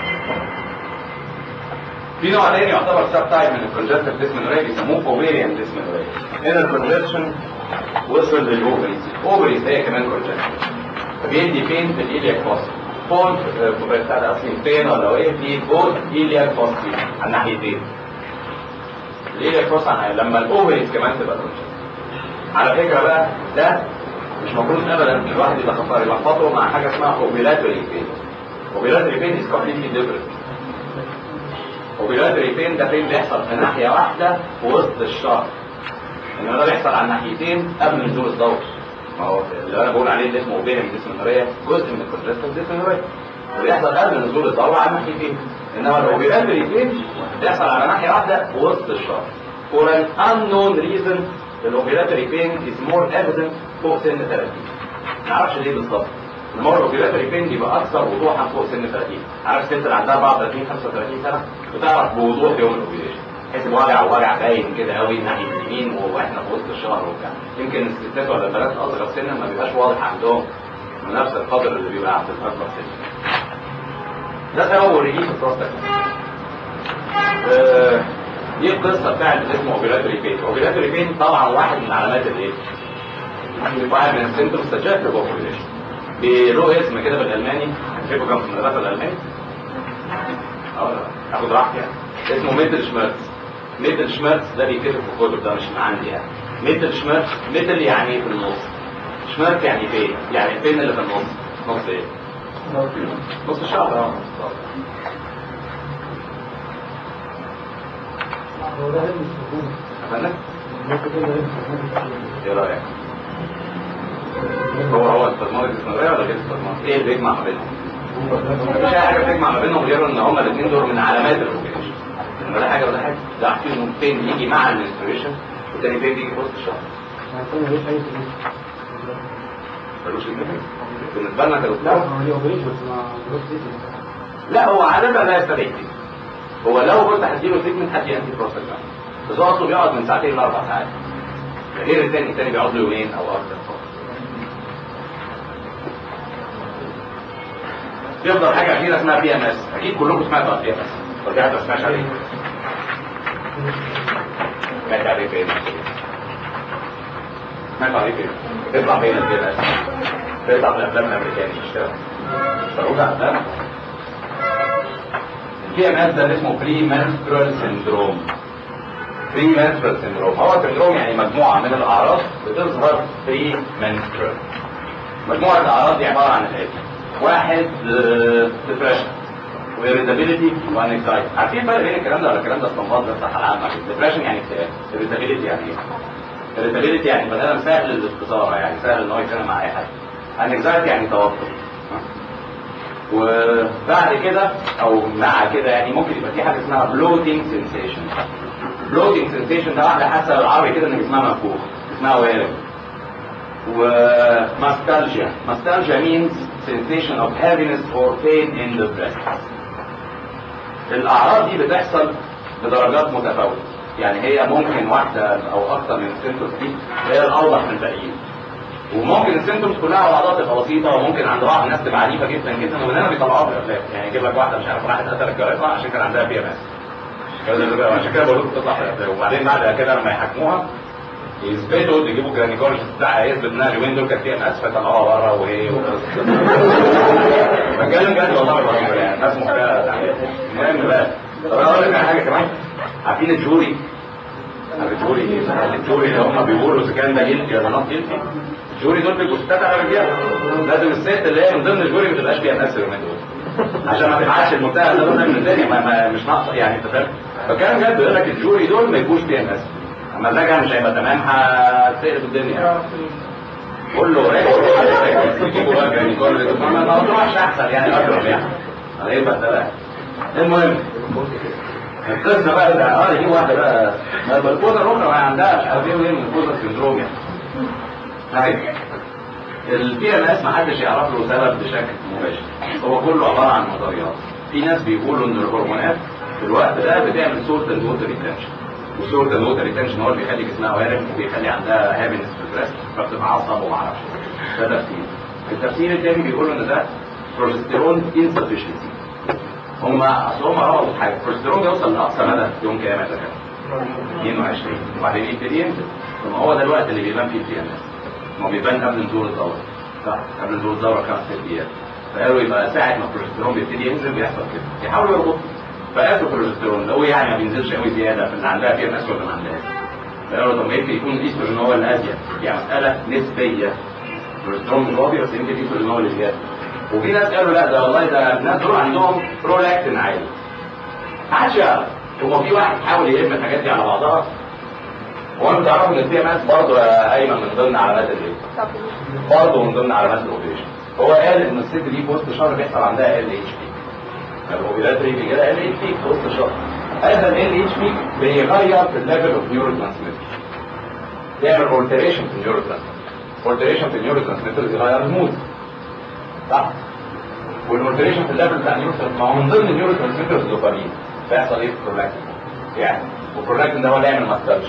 في نوع تاني يعتبر سب تايب من الكونجستيف ديسمنوريا بيسموه اوفيريان ديسمنوريا هنا الكونجستشن وصل للاوفريز اوفريز هي كمان كونجستيف فبيدي فين في الايلياك فوسفي فوق بتاع ده اصلي فين ولا ايه في فوق ايلياك فوسفي على الناحيتين الايلياك فوسفي على- لما الاوفريز كمان تبقى كونجستيف على فكره بقى ده مش المفروض ابدا الواحد يلخبطه يلخبطه مع حاجه اسمها اوفيلاتوري بين اوفيلاتوري بين از كومبليتلي ديفرنت اوفيلاتوري بين ده بين بيحصل في ناحيه واحده في وسط الشهر انما ده بيحصل على الناحيتين قبل نزول الدور ما هو اللي انا بقول عليه اللي اسمه اوفيريان ديسمنوريا جزء من الكونجستيف ديسمنوريا بيحصل قبل نزول الدوره على الناحيتين انما الاوفيلاتوري بين بيحصل على ناحيه واحده في وسط الشهر for an unknown reason الاوفيلاتوري بين is more evident فوق سن 30 ما اعرفش ليه بالظبط انما هو الاوفيلاتوري بين بيبقى اكثر وضوحا فوق سن 30 عارف الست اللي عندها 34 35 سنه بتعرف بوضوح يوم الاوفيليشن تحس بوجع ووجع باين كده قوي ناحيه اليمين واحنا في وسط الشهر وبتاع يمكن الستات ولا البنات اصغر سنا ما بيبقاش واضح عندهم نفس القدر اللي بيبقى عند الاكبر سن ده سببه ريليس البروستات آه، دي القصه بتاعت اللي اسمه اوبيلاتوري بين اوبيلاتوري بين طبعا واحد من علامات الايه؟ واحد من السيمتومز سجلت اوبيليشن له اسم كده بالالماني تحبوا كم في المدرسه الالماني؟ اه لا اخد راحتي يعني اسمه ميتل شميرتس ميتل شميرتس ده بيتكتب في الكتب ده مش من عندي يعني ميتل شميرتس ميتل يعني في النص شميرت يعني فين؟ يعني فين اللي في النص؟ نص ايه؟ نص الشعر اه هو ده علم السكون أفندم؟ ممكن كده علم السكون ايه رايك؟ هو هو التضمار الاستمرارية ولا غير التضمار؟ ايه اللي بيجمع ما بينهم؟ مفيش اي حاجه بتجمع ما بينهم غير ان هما الاثنين دول من علامات الاوبريشن ولا حاجه ولا حاجه ده عارفين انه فين يجي مع الانستريشن والتاني فين بيجي في وسط الشهر يعني ملوش اي سكون ملوش significance. بالنسبه لنا كدكتور هو ليه اوبريشن بس ما ملوش سيتي لا هو عادة لا يستدعي تريتمنت. هو لو كنت هديله تريتمنت هدي انتي بروستات بس هو اصله بيقعد من ساعتين لاربع ساعات غير التاني التاني بيقعد له يومين او اكتر يفضل حاجه اخيره اسمها بي ام اس اكيد كلكم سمعتوا عن بي ام اس ورجعت ما تسمعش عليه سمعت عليه فين سمعت عليه فين تطلع فين البي ام اس تطلع في الافلام الامريكانيه مش كده اتفرجوا على الافلام البي ام اس ده اسمه بري منسترال سيندروم بري منسترال سيندروم هو سيندروم يعني مجموعه من الاعراض بتظهر بري منسترال مجموعه الاعراض دي عباره عن الاتي واحد ديبريشن وإيريتابيليتي وانكزايتي عارفين الفرق بين الكلام ده ولا الكلام ده استنباط ده الصحه العامه ديبريشن يعني اكتئاب إيريتابيليتي يعني ايه؟ إيريتابيليتي يعني بني ادم سهل الاستثاره يعني سهل ان هو يتكلم مع اي حد انكزايتي يعني توتر وبعد كده او مع كده يعني ممكن يبقى في حاجه اسمها بلوتنج سensation بلوتنج سensation ده واحده حاسه بالعربي كده ان جسمها منفوخ جسمها وارم وماستالجيا ماستالجيا means sensation of heaviness or pain in the breast الاعراض دي بتحصل بدرجات متفاوته يعني هي ممكن واحده او اكثر من السيمتومز دي هي الاوضح من الباقيين وممكن السيمتومز كلها على بعضها تبقى بسيطه وممكن عند بعض الناس تبقى عنيفه جدا جدا ومنها بيطلعوها في الافلام يعني يجيب لك واحده مش عارف راحت قتلت الجريمه عشان كان عندها بي ام اس عشان كده بقول لكم تطلع في الافلام وبعدين بعد كده لما يحاكموها يثبتوا يجيبوا الجرانيكولوجيست بتاعها يثبت انها اليومين دول كانت فيها ناس فيطلعوها بره وهي بتكلم جد والله بالرغم يعني ناس مختلفه المهم بقى طب انا اقول لك على حاجه كمان عارفين الجوري عارف الجوري ايه؟ الجوري اللي هم بيقولوا اذا كان ده جلدي ولا نوت جلدي الجوري دول بيبقوا ستات على رجاله لازم الست اللي هي من ضمن الجوري ما تبقاش فيها ناس اليومين دول عشان ما تبعتش المتهم ده من الدنيا ما ما مش ناقصه يعني انت فاهم فكان جد بيقول لك الجوري دول ما يبقوش فيها ناس اما مزاجها مش هيبقى تمام هتقلب الدنيا كله رايق يجيبوا بقى يعني كل ده ما الموضوع مش احسن يعني اكرم يعني على ايه بقى المهم القصه بقى ده اه دي واحده بقى ما البلكونه الاخرى ما عندها مش عارف ايه وايه من البوزر سندروم يعني طيب البي ام اس ما حدش يعرف له سبب بشكل مباشر هو كله عباره عن نظريات في ناس بيقولوا ان الهرمونات في الوقت ده بتعمل سولت اند ووتر ريتنشن والسولت اند ووتر ريتنشن هو اللي بيخلي جسمها وارم وبيخلي عندها هابينس في البريست فبتبقى عصب وما اعرفش ده تفسير التفسير الثاني بيقولوا ان ده بروجستيرون انسفشنسي هم اصل هم ربطوا حاجه البروجستيرون بيوصل لاقصى مدى يوم كام يا كام 22 وبعدين يبتدي ينزل ثم هو ده الوقت اللي بيبان فيه البي ام اس ما بيبان قبل نزول الدوره صح قبل نزول الدوره خمس ست ايام فقالوا يبقى ساعه ما البروجستيرون بيبتدي ينزل بيحصل كده يحاولوا يربطوا فقاسوا البروجستيرون لو يعني ما بينزلش قوي زياده في اللي عندها بي ام اس ولا ما عندهاش فقالوا طب يمكن يكون الايستروجين هو الازيد يعني مساله نسبيه البروجستيرون مش واطي بس يمكن الايستروجين هو اللي زياده وفي ناس قالوا لا ده والله ده الناس دول عندهم برولاكتين عالي ما حدش يعرف هو في واحد حاول يلم الحاجات دي على بعضها هو انتوا تعرفوا ان البي ام اس برضه يا ايمن من ضمن علامات الايه؟ برضه من ضمن علامات الاوبريشن هو قال ان الست دي في وسط الشهر بيحصل عندها ال اتش بي الاوبيلاتري بيجي لها ال اتش بي في وسط الشهر هذا ال اتش بي بيغير في الليفل اوف نيورو ترانسميتر يعمل اولتريشن في النيورو ترانسميتر اولتريشن في النيورو ترانسميتر يغير المود صح والاولتريشن في الليفل بتاع النيورو ما هو من ضمن النيورو ترانسميتر الدوبامين بيحصل ايه في البرولاكتين يعني والبرولاكتين ده هو اللي يعمل ماسترجن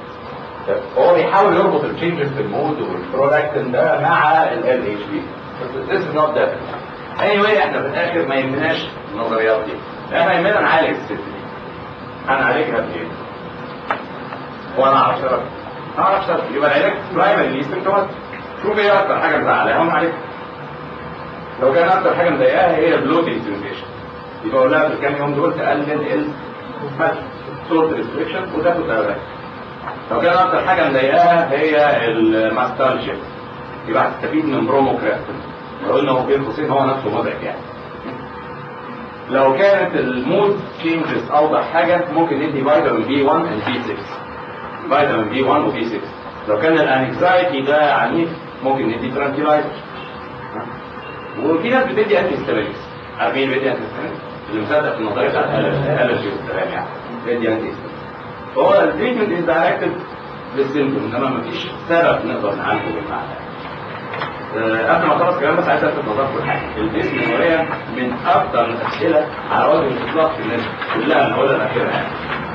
هو بيحاول يربط التشينجز في المود والبرولاكتين ده مع ال اتش بي بس this is not that anyway احنا في الاخر ما يهمناش النظريات دي احنا يهمنا نعالج الست دي هنعالجها بايه؟ هو انا اعرف سبب اعرف سبب يبقى العلاج برايمري سيمتومات شوف ايه اكتر حاجه مزعلاها ونعالجها لو كان اكتر حاجه مضايقاها هي البلوتنج سنسيشن يبقى اقول لها في الكام يوم دول تقلل الملح سولت ريستريكشن وتاخد دواء لو كان اكتر حاجه مضايقاها هي الماستالجيا يبقى هتستفيد من بروموكراستين لو قلنا هو بين قوسين هو نفسه مزعج يعني لو كانت المود تشينجز اوضح حاجه ممكن ندي فيتامين بي 1 و بي 6 فيتامين بي 1 وبي 6 لو كان الانكزايتي ده عنيف ممكن ندي ترانكيلايزر وفي ناس بتدي انتي ستيريكس عارفين بيدي انتي ستيريكس اللي مصدق في النظريه بتاعت الالرجي والكلام يعني بيدي انتي ستيريكس فهو التريتمنت از دايركتد للسيمبتوم انما مفيش سبب نقدر نعالجه بالمعنى أه قبل ما اخلص الكلام بس عايز الفت نظركم لحاجه الجسم النوريه من اكثر الاسئله على وجه الاطلاق في الناس كلها انا هقولها الاخيره يعني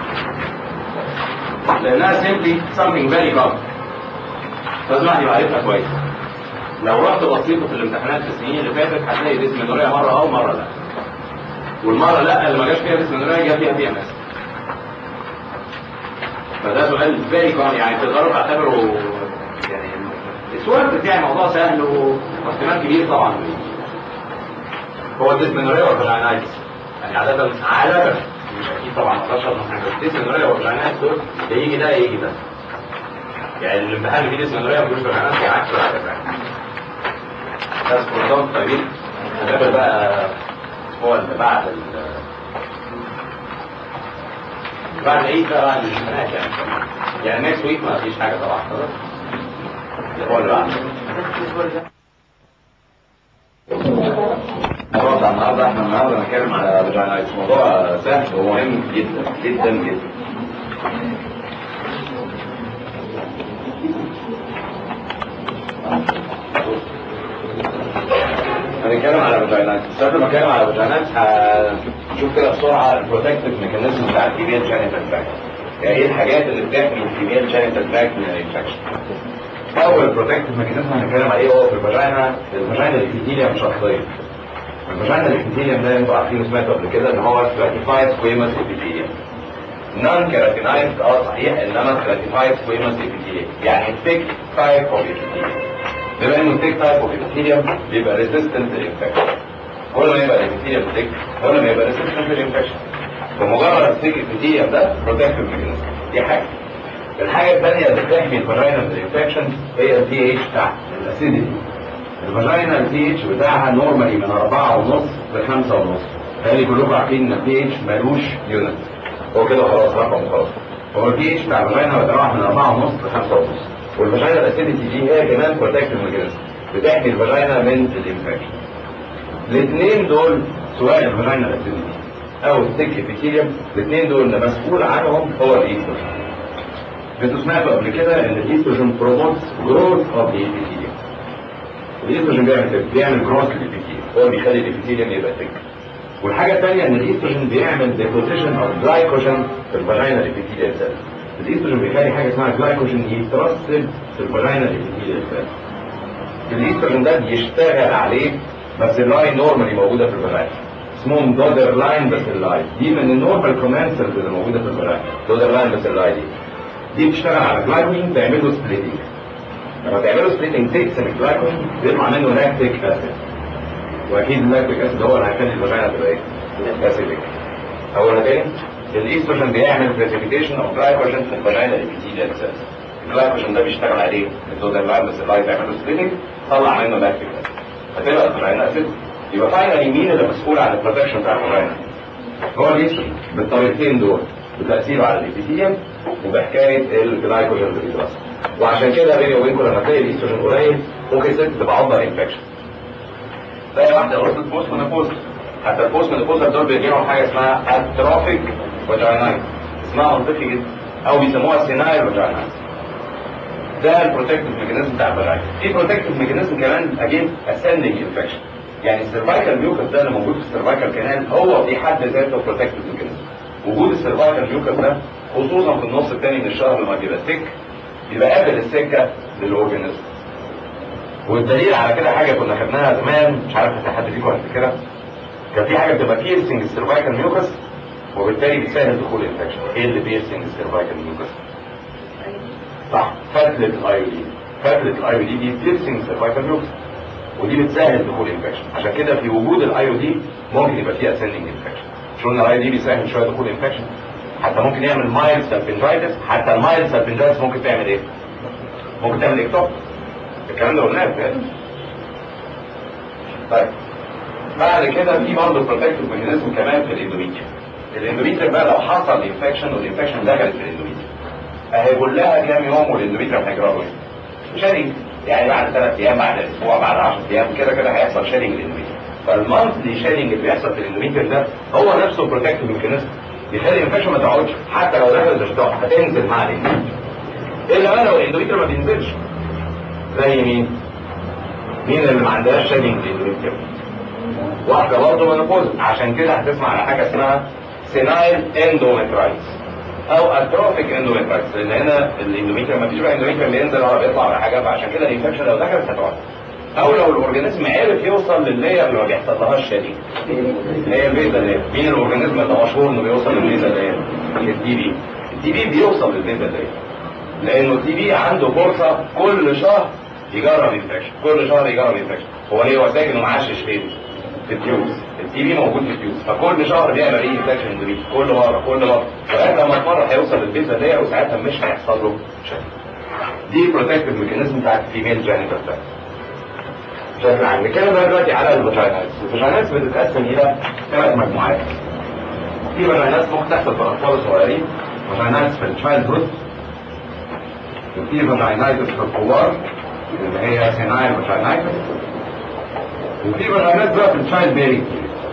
لانها simply something very common لازم واحد يبقى عارفها كويس لو رحت بصيته في الامتحانات في السنين اللي فاتت هتلاقي جسم النوريه مره اه ومره لا والمره لا اللي ما جاش فيها جسم النوريه جاب فيها فيها ناس فده سؤال فيري كومن يعني تقدروا تعتبروا يعني السؤال بتاعي موضوع سهل واحتمال كبير طبعا هو الديسمنوريا والفلاينايتس يعني عادة عادة مش اكيد طبعا ما اقدرش اضمن حاجه الديسمنوريا والفلاينايتس دول ده يجي ده يجي ده يعني الامتحان اللي فيه ديسمنوريا ما فيهوش فلاينايتس يعني عكس وهكذا بس كل ده طيبين هنقابل بقى هو اللي بعد ال بعد العيد بقى بعد الامتحانات يعني يعني نكست ويك ما فيش حاجه طبعا خلاص هو اللي بعد النهارده النهارده احنا النهارده هنتكلم على فاجينايتس موضوع سهل ومهم جدا جدا جدا هنتكلم على فاجينايتس بس قبل ما اتكلم على فاجينايتس هنشوف كده بسرعه البروتكتيف ميكانيزم بتاع الفيميل جينيتال تراكت يعني ايه الحاجات اللي بتحمي الفيميل جينيتال تراكت من الانفكشن اول بروتكتيف ميكانيزم هنتكلم عليه هو في الفاجينا الفاجينا الابيثيليوم شخصيا الفاجينا الابيثيليوم ده انتوا عارفين سمعتوا قبل كده ان هو stratified squamous epithelium نون كيراتينايزد اه صحيح انما stratified squamous epithelium يعني thick type of epithelium بما انه thick type of epithelium بيبقى resistant للانفكشن كل ما يبقى الابيثيليوم thick كل ما يبقى resistant للانفكشن فمجرد الثيك epithelium ده protective mechanism دي حاجه الحاجة الثانية اللي بتحمي الفاجينا من الانفكشن هي البي اتش بتاعها الاسيديتي الفاجينا البي اتش بتاعها نورمالي من أربعة ونص لخمسة ونص تاني كلكم عارفين ان البي اتش ملوش يونت هو كده خلاص رقم خلاص هو البي اتش بتاع الفاجينا بيتراوح من أربعة ونص لخمسة ونص والفاجينا الاسيديتي دي هي كمان بروتكتيف ميكانيزم بتحمي الفاجينا من الانفكشن الاثنين دول سواء الفاجينا الاسيديتي او الثيك ابيثيليوم الاثنين دول اللي مسؤول عنهم هو الايستروجين انتوا سمعتوا قبل كده ان الايستروجين بروموتس جروث اوف ذا ابيثيليوم الايستروجين بيعمل كده بيعمل جروث للابيثيليوم هو بيخلي الابيثيليوم يبقى ثيك والحاجه الثانيه ان الايستروجين بيعمل ديبوزيشن اوف جلايكوجين في الفاجينا الابيثيليوم سيل الايستروجين بيخلي حاجه اسمها جلايكوجين يترسب في الفاجينا الابيثيليوم سيل الايستروجين ده بيشتغل عليه بس اللاين نورمالي موجوده في الفاجينا اسمهم دودر لاين بس اللاين دي من النورمال كومانسرز اللي موجوده في الفاجينا دودر لاين بس اللاين دي دي بتشتغل على جلايكوجين تعمل له سبليتنج لما تعملوا سبليتنج تقسم الجلايكوجين بيطلع منه لاكتيك اسيد واكيد اللاكتيك اسيد هو اللي هيخلي الفاجينا تبقى ايه؟ اسيدك اول تاني الايستروجين بيعمل بريسيبيتيشن اوف جلايكوجين في الفاجينا الابيثيليال سيلز الجلايكوجين ده بيشتغل عليه الدودر لاين بس اللاين تعمل له سبليتنج طلع منه لاكتيك اسيد فتبقى الفاجينا اسيد يبقى فاينلي مين اللي مسؤول عن البروتكشن بتاع الفاجينا؟ هو الايستروجين بالطريقتين دول بتأثيره على الابيثيليوم وبحكايه الجلايكوجين اللي بيترسب وعشان كده بيني وبينكم لما تلاقي الايستروجين قليل ممكن الست تبقى عضله انفكشن تلاقي واحده وصلت بوست منopause حتى البوست منopause دول بيجي لهم حاجه اسمها اتروفيك فاجينايتس اسمها منطقي جدا او بيسموها سينايل فاجينايتس ده البروتكتيف ميكانيزم بتاع الفاجينا في بروتكتيف ميكانيزم كمان اجين اسندنج انفكشن يعني السيرفايكال ميوكس ده اللي موجود في السيرفايكال كانال هو في حد ذاته بروتكتيف ميكانيزم وجود السيرفايكال ميوكس ده خصوصا في النص الثاني من الشهر لما بيبقى سك يبقى قابل السكه للاورجانيزم والدليل على كده حاجه كنا خدناها زمان مش عارف حد فيكم هيفتكرها كان في حاجه بتبقى بيرسنج السيرفايكال ميوكس وبالتالي بيسهل دخول الانفكشن ايه اللي بيرسنج السيرفايكال ميوكس صح فتله الايودين فتله الايودين دي بيرسنج السيرفايكال ميوكس ودي بتسهل دخول انفكشن عشان كده في وجود الاي او دي ممكن يبقى فيه اسندنج انفكشن شو قلنا الاي دي بيسهل شويه دخول انفكشن حتى ممكن يعمل مايل سالفنجايتس حتى المايل سالفنجايتس ممكن تعمل ايه؟ ممكن تعمل اكتوب الكلام ده قلناه فات طيب بعد كده في برضه بروتكتيف ميكانيزم كمان في الاندوميتريوم الاندوميتريوم بقى لو حصل انفكشن والانفكشن دخلت في الاندوميتريوم هيقول لها كام يوم والاندوميتريوم هيجرى له ايه؟ شادنج يعني بعد ثلاث ايام بعد اسبوع بعد 10 ايام كده كده هيحصل شادنج الاندوميتريوم فالمانثلي شادنج اللي بيحصل في الاندوميتريوم ده هو نفسه بروتكتيف ميكانيزم يخلي الانفكشن ما تقعدش حتى لو دخلت مش هتقعد هتنزل مع الاندوميتريوم الا بقى لو الاندوميتريوم ما بينزلش زي مين؟ مين اللي ما عندهاش شادنج الاندوميتريوم؟ واحدة برضه منopause عشان كده هتسمع على حاجة اسمها سينايل اندومترايتس او اتروفيك اندومترايتس لان هنا الاندوميتريوم ما فيش بقى اندوميتريوم بينزل ولا بيطلع ولا حاجة فعشان كده الانفكشن لو دخلت هتقعد او لو الاورجانيزم عرف يوصل لللاير اللي ما بيحصلهاش شادنج اللي هي البيزا لاير مين الاورجانيزم اللي مشهور انه بيوصل للبيزا لاير؟ التي بي التي بي بيوصل للبيزا لاير لانه التي بي عنده فرصة كل شهر يجرب انفكشن كل شهر يجرب انفكشن هو ليه هو ساكن ومعشش فين في التيوز التي بي موجود في التيوز فكل شهر بيعمل ايه انفكشن اندوميت كل مره كل مره لغايه لما مره هيوصل للبيزا دي وساعتها مش هيحصل له شيء دي بروتكتيف ميكانيزم بتاعت الفيميل جينيتال تراكت بشكل عام نتكلم بقى دلوقتي على الفاجينايتس الفاجينايتس بتتقسم الى ثلاث مجموعات في فاجينايتس ممكن تحصل في الاطفال الصغيرين فاجينايتس في التشايلد هود وفي فاجينايتس في الكبار اللي هي سينايل فاجينايتس وفي فاجينايتس بقى في التشايلد بيرنج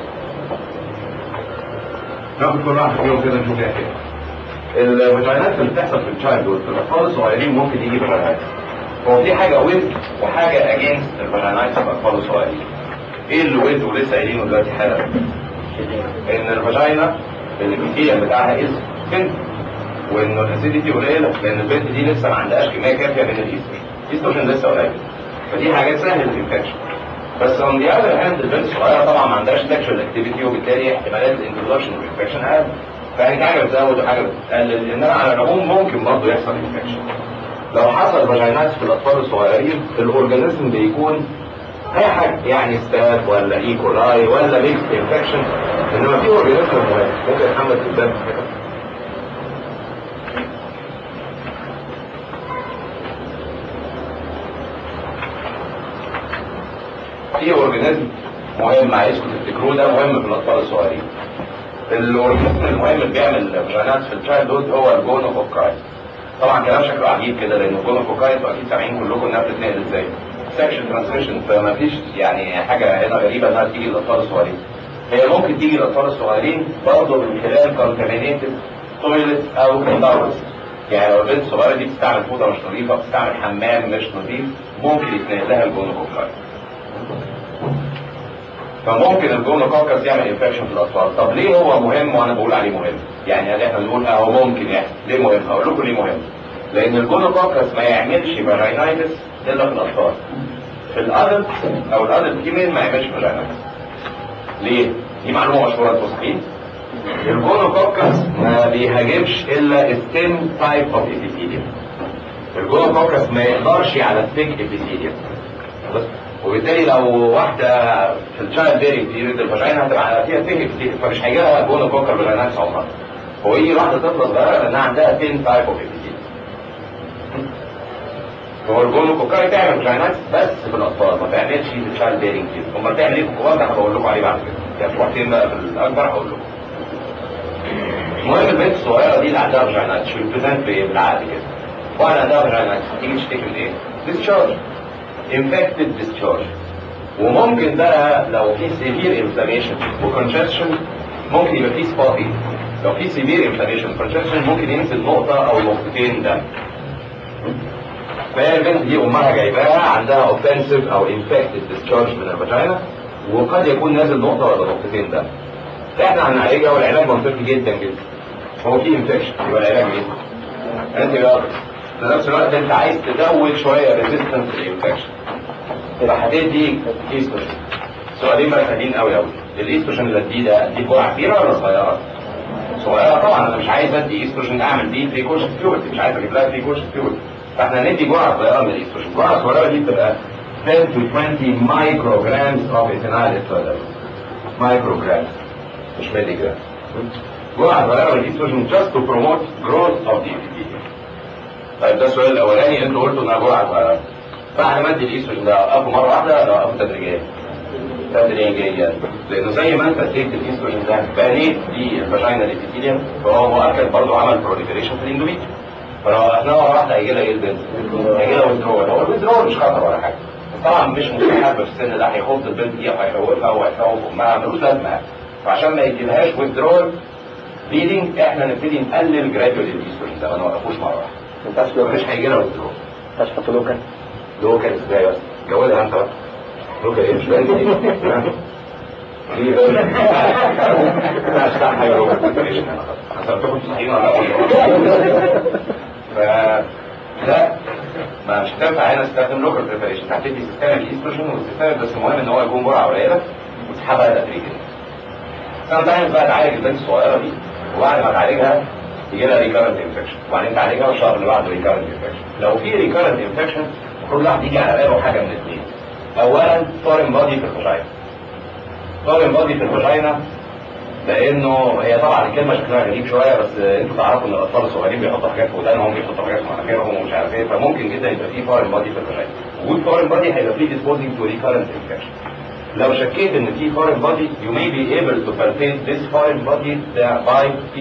ناخد كل واحد فيهم كده نشوف ايه الفاجينايتس اللي بتحصل في التشايلد هود في الاطفال الصغيرين ممكن يجي فاجينايتس هو في حاجه ويز وحاجه اجينست الفاجينايتس في الاطفال الصغيرين ايه اللي ويز ولسه قايلينه دلوقتي حالا ان الفاجينا الابيثيليوم بتاعها از ثين وانه الاسيديتي قليله لان البنت دي لسه ما عندهاش كميه كافيه من الايستروجين الايستروجين لسه قليل فدي حاجات سهله الانفكشن بس اون ذا اذر هاند البنت الصغيره طبعا ما عندهاش سكشوال اكتيفيتي وبالتالي احتمالات الانترودكشن والانفكشن اقل فيعني حاجه بتزود وحاجه بتقلل انما على العموم ممكن برضه يحصل انفكشن لو حصل فاجينات في الاطفال الصغيرين الاورجانيزم بيكون اي حاجه يعني ستاف ولا ايكولاي ولا ميكس انفكشن انما في اورجانيزم مهم ممكن يحمل في الدم كده في اورجانيزم مهم عايزكم تفتكروه ده مهم في الاطفال الصغيرين الاورجانيزم المهم اللي بيعمل فاجينات في التشايلد هود هو الجونوكوكاي طبعا كلام شكله عجيب كده لان الجونوكوكاي انتوا اكيد سامعين كلكم انها بتتنقل ازاي سكشن ترانسميشن فما فيش يعني حاجه هنا غريبه انها تيجي للاطفال الصغيرين هي ممكن تيجي للاطفال الصغيرين برضه من خلال كونتامينيتد تويلت او كونداورز يعني لو البنت الصغيره دي بتستعمل فوطه مش نظيفه بتستعمل حمام مش نظيف ممكن يتنقل لها الجونوكوكاي فممكن الجونوكوكس يعمل انفكشن في الاطفال طب ليه هو مهم وانا بقول عليه مهم يعني هل احنا بنقول اه هو ممكن يحصل ليه مهم هقول لكم ليه مهم لان الجونوكوكس ما يعملش فاجينايتس الا في الاطفال في الادلت او الادلت فيميل ما يعملش فاجينايتس ليه دي معلومه مشهوره انتوا صحيح الجونوكوكس ما بيهاجمش الا الثين تايب اوف ابيثيليوم الجونوكوكس ما يقدرش على الثيك ابيثيليوم بس وبالتالي لو واحده في الشايلد بيرنج بيريد الفاجينا هتبقى فيها ثين ابيثيليوم فمش هيجي لها جونوكوكر فاجينايتس عمرها هو يجي واحده طفله صغيره لانها عندها ثين تايب اوف ابيثيليوم هو الجونوكوكاي تعمل فاجينايتس بس في الاطفال ما تعملش في الشايلد بيرنج كده امال تعمل ايه في الكبار ده هبقول لكم عليه بعد كده يعني في وقتين بقى في الاكبر هقول لكم المهم البنت الصغيره دي اللي عندها فاجينايتس شو بتبان في بالعقل كده واحده عندها فاجينايتس تيجي تشتكي من ايه؟ ديسشارج انفكتد ديسشارج وممكن بقى لو في سيفير انفلاميشن وكونجكشن ممكن يبقى في سبوتنج لو في سيفير انفلاميشن كونجكشن ممكن ينزل نقطه او نقطتين دم فهي البنت دي امها جايباها عندها اوفنسيف او انفكتد ديسشارج من الفاجينا وقد يكون نازل نقطه ولا نقطتين دم احنا هنعالجها والعلاج منطقي جدا جدا هو في انفكشن يبقى العلاج ايه؟ انتي بايوتكس في نفس الوقت انت عايز تزود شويه ريزيستنس للانفكشن يبقى هتدي ايستروجين سؤالين بقى سهلين قوي قوي الايستروجين اللي اديه ده اديه جرعه كبيره ولا صغيره؟ صغيره طبعا انا مش عايز ادي ايستروجين اعمل بيه بريكوشن بيورتي مش عايز اجيب لها بريكوشن بيورتي فاحنا ندي جرعه صغيره من الايستروجين الجرعه الصغيره دي بتبقى 10 to 20 micrograms of ethanol estradiol micrograms مش ملي جرام جرعة صغيرة من الاستروجين just to promote growth of the epithelium طيب ده السؤال الاولاني انتوا قلتوا انها جرعة صغيرة بعد ما ادي الاستروجين ده اوقفه مرة واحدة ولا اوقفه تدريجيا؟ تدريجيا لانه زي ما انت اديت الاستروجين ده بنيت دي الفاجينا الابيثيليوم فهو مؤكد برضه عمل بروليفريشن في الاندوميتريوم فلو وقفناه مره واحده هيجي لها ايه البنت؟ هيجي لها ويدرول هو الويدرول مش خطر ولا حاجه بس طبعا مش مستحب في السن ده هيخض البنت دي او هيخوفها وهيخوف امها ملوش لازمه يعني. فعشان ما يجيلهاش ويدرول بليدنج احنا نبتدي نقلل جراديوال الاستروجين ده ما نوقفوش مره واحده مش هيجي لها ويدرول تشفط لوكا لوكال ازاي بس جوزها انت بقى لوكال ايه مش فاهم دي دي بس انا اشتغل حاجه لوكال حسبتكم صحيحين ولا لا ف لا ما مش هتنفع هنا استخدم لوكال بريباريشن هتدي سيستمك ايستروجين والسيستمك بس المهم ان هو يكون جرعه قليله وتسحبها تدريجيا سنة تانية بقى تعالج البنت الصغيرة دي وبعد ما تعالجها يجي لها ريكارنت انفكشن وبعدين تعالجها والشهر اللي بعده ريكارنت انفكشن لو في ريكارنت انفكشن المفروض الواحد يجي على باله حاجة من الاثنين اولا فورين بادي في الفاجينا فورين بادي في الفاجينا لانه هي طبعا الكلمه شكلها غريب شويه بس انتوا تعرفوا ان الاطفال الصغيرين بيحطوا حاجات في ودانهم بيحطوا حاجات في مناخيرهم ومش عارف ايه فممكن جدا يبقى في فورين بادي في الفاجينا وجود فورين بادي هيبقى فيه ديسبوزنج تو ريكارنت انفكشن لو شكيت ان في foreign body you may be able to palpate this foreign body by